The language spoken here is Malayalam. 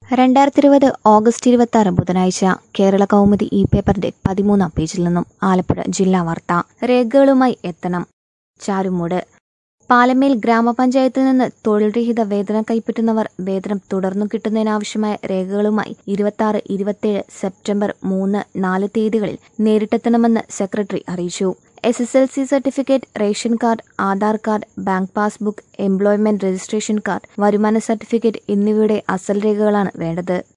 രണ്ടായിരത്തി ഇരുപത് ഓഗസ്റ്റ് ഇരുപത്തി ആറ് ബുധനാഴ്ച കേരള കൗമുദി ഈ പേപ്പറിന്റെ പതിമൂന്നാം പേജിൽ നിന്നും ആലപ്പുഴ ജില്ലാ വാർത്ത രേഖകളുമായി എത്തണം ചാരുമൂട് പാലമേൽ ഗ്രാമപഞ്ചായത്തിൽ നിന്ന് തൊഴിൽ രഹിത വേതനം കൈപ്പറ്റുന്നവർ വേതനം തുടർന്നു കിട്ടുന്നതിനാവശ്യമായ രേഖകളുമായി ഇരുപത്തി ആറ് ഇരുപത്തിയേഴ് സെപ്റ്റംബർ മൂന്ന് നാല് തീയതികളിൽ നേരിട്ടെത്തണമെന്ന് സെക്രട്ടറി അറിയിച്ചു S S L C certificate ration card Aadhaar card bank passbook employment registration card വരുമാന സർട്ടിഫിക്കറ്റ് എന്നിവയുടെ അസൽ രേഖകളാണ് വേണ്ടത്